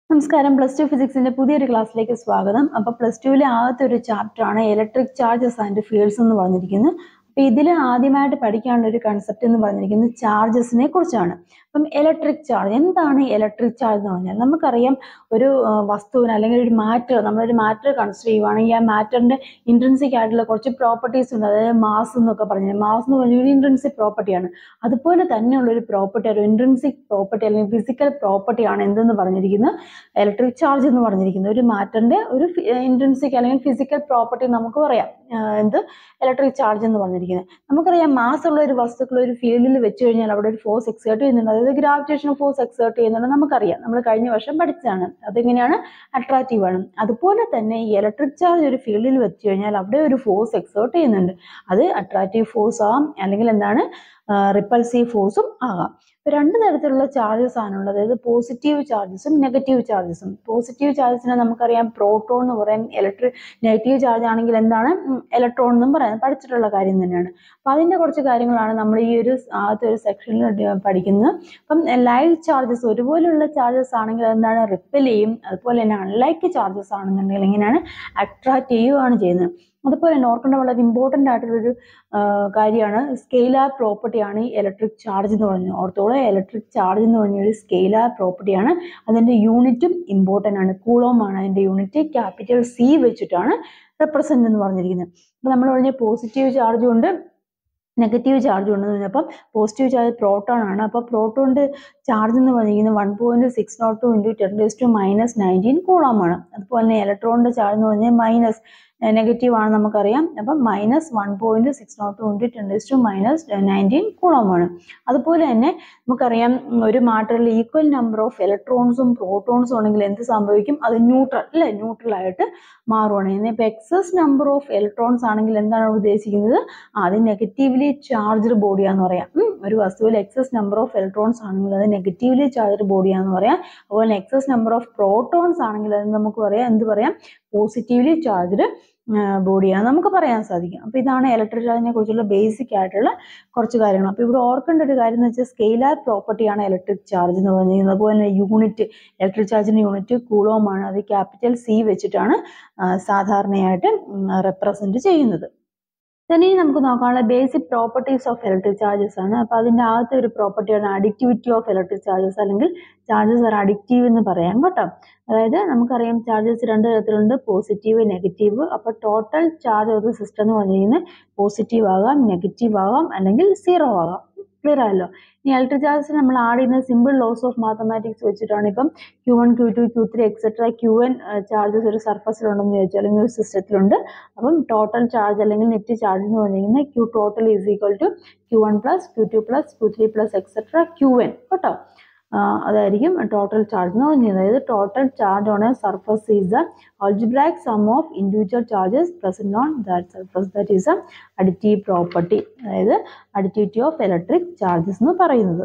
നമസ്കാരം plus two ഫിസിക്സിന്റെ പുതിയൊരു ക്ലാസ്സിലേക്ക് സ്വാഗതം അപ്പൊ പ്ലസ് ടുവിലെ ആദ്യത്തെ ഒരു ചാപ്റ്റർ ആണ് ഇലക്ട്രിക് ചാർജസ് ആൻഡ് ഫീൽഡ്സ് എന്ന് പറഞ്ഞിരിക്കുന്നത് അപ്പൊ ഇതിൽ ആദ്യമായിട്ട് പഠിക്കാനുള്ള ഒരു കൺസെപ്റ്റ് എന്ന് പറഞ്ഞിരിക്കുന്നത് ചാർജസിനെ കുറിച്ചാണ് അപ്പം ഇലക്ട്രിക് ചാർജ് എന്താണ് ഇലക്ട്രിക് ചാർജ് എന്ന് പറഞ്ഞാൽ നമുക്കറിയാം ഒരു ആ, വസ്തുവിന് അല്ലെങ്കിൽ ഒരു മാറ്റർ നമ്മളൊരു മാറ്റർ കൺസിഡർ ചെയ്യുവാണെങ്കിൽ ആ മാറ്ററിന്റെ ഇൻട്രൻസിക് ആയിട്ടുള്ള കുറച്ച് പ്രോപ്പർട്ടീസ് ഉണ്ട് അതായത് മാസ് എന്നൊക്കെ പറഞ്ഞാൽ മാസ് എന്ന് പറഞ്ഞാൽ ഒരു ഇൻട്രൻസിക് പ്രോപ്പർട്ടിയാണ് അതുപോലെ തന്നെയുള്ള ഒരു പ്രോപ്പർട്ടി ഒരു ഇൻട്രൻസിക് പ്രോപ്പർട്ടി അല്ലെങ്കിൽ ഫിസിക്കൽ പ്രോപ്പർട്ടിയാണ് എന്തെന്ന് പറഞ്ഞിരിക്കുന്നത് ഇലക്ട്രിക് ചാർജ് എന്ന് പറഞ്ഞിരിക്കുന്നത് ഒരു മാറ്ററിന്റെ ഒരു ഇൻട്രൻസിക് അല്ലെങ്കിൽ ഫിസിക്കൽ പ്രോപ്പർട്ടി നമുക്ക് പറയാം ആ, എന്ത് ഇലക്ട്രിക് ചാർജ് എന്ന് പറഞ്ഞിരിക്കുന്നത് നമുക്കറിയാം മാസ് ഉള്ള ഒരു വസ്തുക്കൾ ഒരു ഫീൽഡിൽ വെച്ച് കഴിഞ്ഞാൽ അവിടെ ഒരു ഫോഴ്സ് എക്സേർട്ട് ചെയ്യുന്നുണ്ട് അതായത് ഗ്രാവിറ്റേഷൻ ഫോഴ്സ് എക്സേർട്ട് ചെയ്യുന്നുണ്ട് നമുക്കറിയാം നമ്മൾ കഴിഞ്ഞ വർഷം പഠിച്ചതാണ് അതെങ്ങനെയാണ് അട്രാക്റ്റീവ് ആണ് അതുപോലെ തന്നെ ഈ ഇലക്ട്രിക് ചാർജ് ഒരു ഫീൽഡിൽ വെച്ച് കഴിഞ്ഞാൽ അവിടെ ഒരു ഫോഴ്സ് എക്സേർട്ട് ചെയ്യുന്നുണ്ട് അത് അട്രാക്റ്റീവ് ഫോഴ്സ് ആവാം അല്ലെങ്കിൽ എന്താണ് റിപ്പൾസീവ് ഫോഴ്സും ആകാം ഇപ്പൊ രണ്ട് തരത്തിലുള്ള ചാർജസ് ആണുള്ളത് അതായത് പോസിറ്റീവ് ചാർജസും നെഗറ്റീവ് ചാർജസും പോസിറ്റീവ് ചാർജസിനെ നമുക്കറിയാം പ്രോട്ടോൺ എന്ന് പറയാം ഇലക്ട്രിക് നെഗറ്റീവ് ചാർജ് ആണെങ്കിൽ എന്താണ് ഇലക്ട്രോൺ എന്നും പറയാം പഠിച്ചിട്ടുള്ള കാര്യം തന്നെയാണ് അപ്പൊ അതിന്റെ കുറച്ച് കാര്യങ്ങളാണ് നമ്മൾ ഈ ഒരു ആദ്യത്തെ ഒരു സെക്ഷനിൽ പഠിക്കുന്നത് അപ്പം ലൈവ് ചാർജസ് ഒരുപോലുള്ള ചാർജസ് ആണെങ്കിൽ എന്താണ് റിപ്പൽ ചെയ്യും അതുപോലെ തന്നെ അൺലൈക്ക് ചാർജസ് ആണെന്നുണ്ടെങ്കിൽ എങ്ങനെയാണ് അട്രാക്ട് ചെയ്യുകയാണ് ചെയ്യുന്നത് അതുപോലെ തന്നെ ഓർക്കേണ്ട വളരെ ഇമ്പോർട്ടൻ്റ് ആയിട്ടുള്ളൊരു ആ, കാര്യമാണ് സ്കെയിലാർ പ്രോപ്പർട്ടിയാണ് ഈ ഇലക്ട്രിക് ചാർജ് എന്ന് പറഞ്ഞത് ഓർത്തോളം ഇലക്ട്രിക് ചാർജ് എന്ന് പറഞ്ഞ ഒരു സ്കെയിലാർ പ്രോപ്പർട്ടിയാണ് അതിൻ്റെ യൂണിറ്റും ഇമ്പോർട്ടൻ്റ് ആണ് കൂളോം ആണ് അതിൻ്റെ യൂണിറ്റ് ക്യാപിറ്റൽ സി വെച്ചിട്ടാണ് റെപ്രസെൻ്റ് എന്ന് പറഞ്ഞിരിക്കുന്നത് അപ്പോൾ നമ്മൾ പറഞ്ഞ പോസിറ്റീവ് ചാർജും ഉണ്ട് നെഗറ്റീവ് ചാർജ് ഉണ്ടെന്ന് പറഞ്ഞപ്പം പോസിറ്റീവ് ചാർജ് പ്രോട്ടോൺ ആണ് അപ്പോൾ പ്രോട്ടോണിൻ്റെ ചാർജ് എന്ന് പറഞ്ഞിരിക്കുന്നത് one point six nought two into ten raise to minus nineteen coulomb ആണ് അതുപോലെ തന്നെ ഇലക്ട്രോണിൻ്റെ ചാർജ് എന്ന് പറഞ്ഞാൽ മൈനസ് നെഗറ്റീവ് ആണ് നമുക്കറിയാം അപ്പം minus one point six nought two into ten raise to minus nineteen coulomb ആണ് അതുപോലെ തന്നെ നമുക്കറിയാം ഉം, ഒരു മാറ്ററിൽ ഈക്വൽ നമ്പർ ഓഫ് ഇലക്ട്രോൺസും പ്രോട്ടോൺസും ഉണ്ടെങ്കിൽ എന്ത് സംഭവിക്കും അത് ന്യൂട്രൽ അല്ലേ ന്യൂട്രൽ ആയിട്ട് മാറുവാണ് ഇനി ഇപ്പോൾ എക്സസ് നമ്പർ ഓഫ് ഇലക്ട്രോൺസ് ആണെങ്കിൽ എന്താണ് ഉദ്ദേശിക്കുന്നത് ആ, അത് നെഗറ്റീവ്ലി ചാർജ്ഡ് ബോഡിയാന്ന് പറയാം ഉം, ഒരു വസ്തുവിൽ എക്സസ് നമ്പർ ഓഫ് ഇലക്ട്രോൺസ് ആണെങ്കിൽ അത് നെഗറ്റീവ്ലി ചാർജ്ഡ് ബോഡിയാന്ന് പറയാം അതുപോലെ എക്സസ് നമ്പർ ഓഫ് പ്രോട്ടോൺസ് ആണെങ്കിൽ അത് നമുക്ക് പറയാം എന്ത് പറയാം പോസിറ്റീവ്ലി ചാർജ്ഡ് ബോഡിയാന്ന് നമുക്ക് പറയാൻ സാധിക്കും അപ്പോൾ ഇതാണ് ഇലക്ട്രിക് ചാർജിനെ കുറിച്ചുള്ള ബേസിക് ആയിട്ടുള്ള കുറച്ച് കാര്യങ്ങൾ അപ്പോൾ ഇവിടെ ഓർക്കേണ്ട ഒരു കാര്യം എന്ന് വെച്ചാൽ സ്കെയിലാർ പ്രോപ്പർട്ടിയാണ് ഇലക്ട്രിക് ചാർജ് എന്ന് പറഞ്ഞിരിക്കുന്നത് അതുപോലെ തന്നെ യൂണിറ്റ് ഇലക്ട്രിക് ചാർജിന്റെ യൂണിറ്റ് കൂളോമാണ് അത് ക്യാപിറ്റൽ സി വെച്ചിട്ടാണ് ആ, സാധാരണയായിട്ട് റെപ്രസെന്റ് ചെയ്യുന്നത് then ഇനി നമുക്ക് നോക്കാനുള്ള basic properties of electric charges ആണ് അപ്പോൾ അതിൻ്റെ ആദ്യത്തെ ഒരു പ്രോപ്പർട്ടിയാണ് അഡിക്റ്റിവിറ്റി ഓഫ് ഇലക്ട്രിക് ചാർജസ് അല്ലെങ്കിൽ ചാർജസ് ആർ അഡിക്റ്റീവ് എന്ന് പറയാം കേട്ടോ അതായത് നമുക്കറിയാം ചാർജസ് രണ്ട് തരത്തിലുണ്ട് പോസിറ്റീവ് നെഗറ്റീവ് അപ്പോൾ total charge of the system എന്ന് പറഞ്ഞിരിക്കുന്നത് പോസിറ്റീവ് ആകാം നെഗറ്റീവ് ആകാം അല്ലെങ്കിൽ സീറോ ആകാം ക്ലിയർ ആയല്ലോ ഇനി ഇലക്ട്രിക് ചാർജസ് നമ്മൾ ആഡ് ചെയ്യുന്ന സിമ്പിൾ ലോസ് ഓഫ് മാത്തമാറ്റിക്സ് വെച്ചിട്ടാണ് ഇപ്പം Q one Q two Q three etcetera Q N charges ഒരു സർഫസിലുണ്ടെന്ന് ചോദിച്ചാൽ അല്ലെങ്കിൽ ഒരു സിസ്റ്റത്തിലുണ്ട് അപ്പം ടോട്ടൽ ചാർജ് അല്ലെങ്കിൽ നെറ്റ് ചാർജ് എന്ന് പറഞ്ഞിരിക്കുന്നത് Q total is equal to Q one plus Q two plus Q three plus etcetera Q N കേട്ടോ ആ, അതായിരിക്കും ടോട്ടൽ ചാർജ് എന്ന് പറഞ്ഞത് അതായത് total charge on a surface is the algebraic sum of individual charges present on that surface that is a additive property അതായത് additivity of electric charges എന്ന് പറയുന്നത്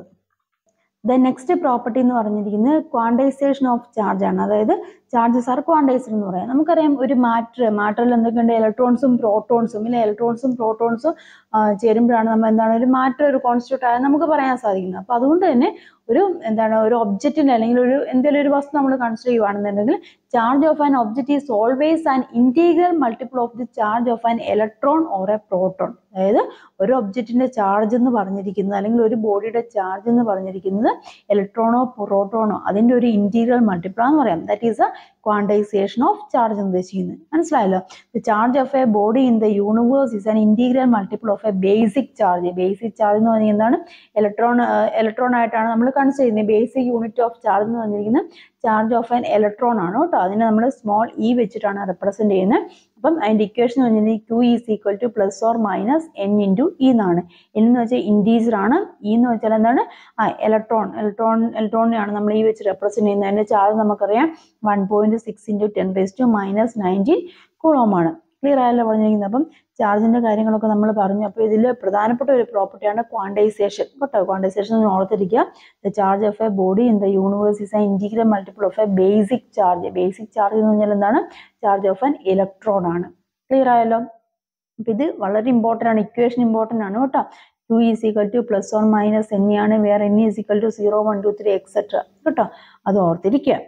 the next property എന്ന് പറഞ്ഞിരിക്കുന്നത് ക്വാണ്ടൈസേഷൻ ഓഫ് ചാർജ് ആണ് അതായത് charges are quantised എന്ന് പറയാം നമുക്കറിയാം ഒരു മാറ്റർ മാറ്ററിൽ എന്തൊക്കെയുണ്ട് ഇലക്ട്രോൺസും പ്രോട്ടോൺസും ഇല്ല ഇലക്ട്രോൺസും പ്രോട്ടോൺസും ചേരുമ്പോഴാണ് നമ്മൾ എന്താണ് ഒരു മാറ്റർ ഒരു കോൺസ്റ്റിറ്റ്യൂട്ട് ആയത് നമുക്ക് പറയാൻ സാധിക്കുന്നത് അപ്പോൾ അതുകൊണ്ട് തന്നെ ഒരു എന്താണ് ഒരു ഒബ്ജക്റ്റിന്റെ അല്ലെങ്കിൽ ഒരു എന്തെങ്കിലും ഒരു വസ്തു നമ്മൾ കൺസിഡർ ചെയ്യുവാണെന്നുണ്ടെങ്കിൽ charge of an object is always an integral multiple of the charge of an electron or a proton അതായത് ഒരു ഒബ്ജക്റ്റിന്റെ ചാർജ് എന്ന് പറഞ്ഞിരിക്കുന്നത് അല്ലെങ്കിൽ ഒരു ബോഡിയുടെ ചാർജ് എന്ന് പറഞ്ഞിരിക്കുന്നത് ഇലക്ട്രോണോ പ്രോട്ടോണോ അതിന്റെ ഒരു ഇന്റീരിയൽ മൾട്ടിപ്പിൾ എന്ന് പറയാം that is a quantization of charge എന്ന് ഉദ്ദേശിക്കുന്നത് മനസ്സിലായല്ലോ the charge of a body in the universe is an integral multiple of a basic charge basic charge എന്ന് പറഞ്ഞാൽ എന്താണ് ഇലക്ട്രോൺ ഇലക്ട്രോൺ ആയിട്ടാണ് നമ്മൾ കൺസിഡർ ചെയ്യുന്നത് ബേസിക് യൂണിറ്റ് ഓഫ് ചാർജ് എന്ന് പറഞ്ഞിരിക്കുന്നത് ചാർജ് ഓഫ് ആൻ ഇലക്ട്രോൺ ആണ് കേട്ടോ അതിനെ നമ്മൾ സ്മോൾ ഇ വെച്ചിട്ടാണ് റെപ്രസെന്റ് ചെയ്യുന്നത് അപ്പം അതിന്റെ ഇക്വേഷൻ എന്ന് പറഞ്ഞാൽ Q is equal to plus or minus N into E എന്നാണ് എൻ എന്ന് വെച്ചാൽ ഇൻഡീസർ ആണ് ഇ എന്ന് വെച്ചാൽ എന്താണ് ആ ഇലക്ട്രോൺ ഇലക്ട്രോൺ ഇലക്ട്രോണിനെയാണ് നമ്മൾ ഈ വെച്ച് റെപ്രസെന്റ് ചെയ്യുന്നത് അതിന്റെ ചാർജ് നമുക്കറിയാം one point six into ten raise to minus nineteen കുളോമാണ് ക്ലിയർ ആയല്ലോ പറഞ്ഞിരിക്കുന്നത് അപ്പം ചാർജിന്റെ കാര്യങ്ങളൊക്കെ നമ്മൾ പറഞ്ഞു അപ്പോൾ ഇതിൽ പ്രധാനപ്പെട്ട ഒരു പ്രോപ്പർട്ടിയാണ് ക്വാണ്ടൈസേഷൻ കേട്ടോ ക്വാണ്ടൈസേഷൻ എന്ന് ഓർത്തിരിക്കുക the charge of a body in the universe is a integral multiple of a basic charge basic charge എന്ന് പറഞ്ഞാൽ എന്താണ് ചാർജ് ഓഫ് ആൻ ഇലക്ട്രോൺ ആണ് ക്ലിയർ ആയല്ലോ അപ്പൊ ഇത് വളരെ ഇമ്പോർട്ടൻ്റ് ആണ് ഇക്വേഷൻ ഇമ്പോർട്ടൻ്റ് ആണ് കേട്ടോ Q is equal to plus or minus N ആണ് വേറെ N is equal to zero one two three etcetera കേട്ടോ അത് ഓർത്തിരിക്കുക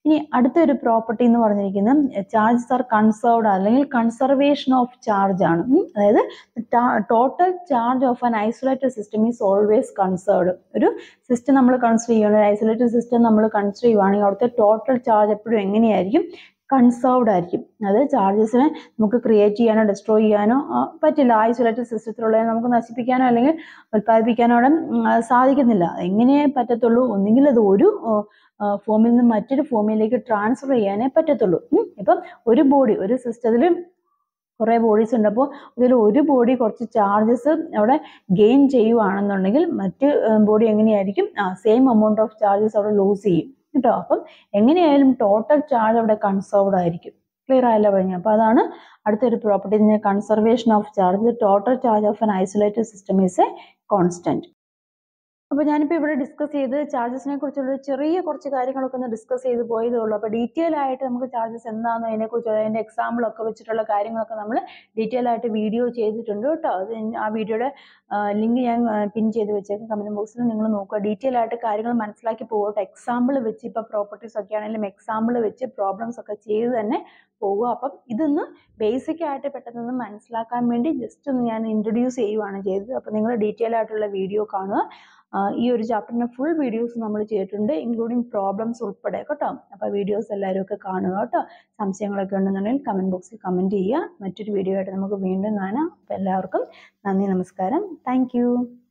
ഇനി അടുത്തൊരു പ്രോപ്പർട്ടി എന്ന് പറഞ്ഞിരിക്കുന്നത് ചാർജസ് ആർ കൺസേർവ്ഡ് അല്ലെങ്കിൽ കൺസർവേഷൻ ഓഫ് ചാർജ് ആണ് ഉം. അതായത് total charge of an isolated system is always conserved ഒരു സിസ്റ്റം നമ്മൾ കൺസിഡർ ചെയ്യുകയാണ് ഒരു ഐസൊലേറ്റഡ് സിസ്റ്റം നമ്മൾ കൺസിഡർ ചെയ്യുവാണെങ്കിൽ അവിടുത്തെ ടോട്ടൽ ചാർജ് എപ്പോഴും എങ്ങനെയായിരിക്കും കൺസേർവ്ഡ് ആയിരിക്കും അത് ചാർജസിനെ നമുക്ക് ക്രിയേറ്റ് ചെയ്യാനോ ഡിസ്ട്രോയ് ചെയ്യാനോ ആ, പറ്റില്ല ഐസൊലേറ്റഡ് സിസ്റ്റത്തിലുള്ളതിനെ നമുക്ക് നശിപ്പിക്കാനോ അല്ലെങ്കിൽ ഉൽപ്പാദിപ്പിക്കാനോ അവിടെ ഉം, ആ, സാധിക്കുന്നില്ല എങ്ങനെ പറ്റത്തുള്ളൂ ഒന്നുകിൽ അത് ഒരു ഫോമിൽ നിന്ന് മറ്റൊരു ഫോമിലേക്ക് ട്രാൻസ്ഫർ ചെയ്യാനേ പറ്റത്തുള്ളൂ ഉം. ഇപ്പം ഒരു ബോഡി ഒരു സിസ്റ്റത്തിൽ കുറേ ബോഡീസ് ഉണ്ട് അപ്പോൾ ഇതിൽ ഒരു ബോഡി കുറച്ച് ചാർജസ് അവിടെ ഗെയിൻ ചെയ്യുവാണെന്നുണ്ടെങ്കിൽ മറ്റ് ബോഡി എങ്ങനെയായിരിക്കും ആ സെയിം എമൗണ്ട് ഓഫ് ചാർജസ് അവിടെ ലൂസ് ചെയ്യും കേട്ടോ അപ്പം എങ്ങനെയായാലും ടോട്ടൽ ചാർജ് അവിടെ കൺസേർവ്ഡ് ആയിരിക്കും ക്ലിയർ ആയല്ലോ കഴിഞ്ഞു അപ്പോൾ അതാണ് അടുത്തൊരു property conservation of charge total charge of an isolated system is a constant അപ്പോൾ ഞാനിപ്പോൾ ഇവിടെ ഡിസ്കസ് ചെയ്ത് ചാർജസിനെ കുറിച്ചുള്ള ഒരു ചെറിയ കുറച്ച് കാര്യങ്ങളൊക്കെ ഒന്ന് ഡിസ്കസ് ചെയ്ത് പോയതേ ഉള്ളൂ അപ്പോൾ ഡീറ്റെയിൽ ആയിട്ട് നമുക്ക് ചാർജസ് എന്താണെന്നോ അതിനെക്കുറിച്ച് അതിൻ്റെ എക്സാമ്പിളൊക്കെ വെച്ചിട്ടുള്ള കാര്യങ്ങളൊക്കെ നമ്മൾ ഡീറ്റെയിൽ ആയിട്ട് വീഡിയോ ചെയ്തിട്ടുണ്ട് കേട്ടോ അത് ഞാൻ- ആ വീഡിയോയുടെ ലിങ്ക് ഞാൻ പിൻ ചെയ്ത് വെച്ചേക്കാം കമൻറ്റ് ബോക്സിൽ നിങ്ങൾ നോക്കുക ഡീറ്റെയിൽ ആയിട്ട് കാര്യങ്ങൾ മനസ്സിലാക്കി പോകട്ടെ എക്സാമ്പിൾ വെച്ച് ഇപ്പോൾ പ്രോപ്പർട്ടീസ് ഒക്കെ ആണെങ്കിലും എക്സാമ്പിൾ വെച്ച് പ്രോബ്ലംസ് ഒക്കെ ചെയ്ത് തന്നെ പോകുക അപ്പം ഇതൊന്ന് ബേസിക് ആയിട്ട് പെട്ടെന്ന് മനസ്സിലാക്കാൻ വേണ്ടി ജസ്റ്റ് ഒന്ന് ഞാൻ ഇൻട്രൊഡ്യൂസ് ചെയ്യുവാണ് ചെയ്തത് അപ്പോൾ നിങ്ങൾ ഡീറ്റെയിൽ ആയിട്ടുള്ള വീഡിയോ കാണുക ആ, ഈ ഒരു ചാപ്റ്ററിൻ്റെ ഫുൾ വീഡിയോസ് നമ്മൾ ചെയ്തിട്ടുണ്ട് ഇൻക്ലൂഡിങ് പ്രോബ്ലംസ് ഉൾപ്പെടെ കേട്ടോ അപ്പോൾ വീഡിയോസ് എല്ലാവരും ഒക്കെ കാണുക കേട്ടോ സംശയങ്ങളൊക്കെ ഉണ്ടെന്നുണ്ടെങ്കിൽ കമൻറ്റ് ബോക്സിൽ കമൻറ്റ് ചെയ്യുക മറ്റൊരു വീഡിയോ ആയിട്ട് നമുക്ക് വീണ്ടും കാണാം അപ്പോൾ എല്ലാവർക്കും നന്ദി നമസ്കാരം താങ്ക്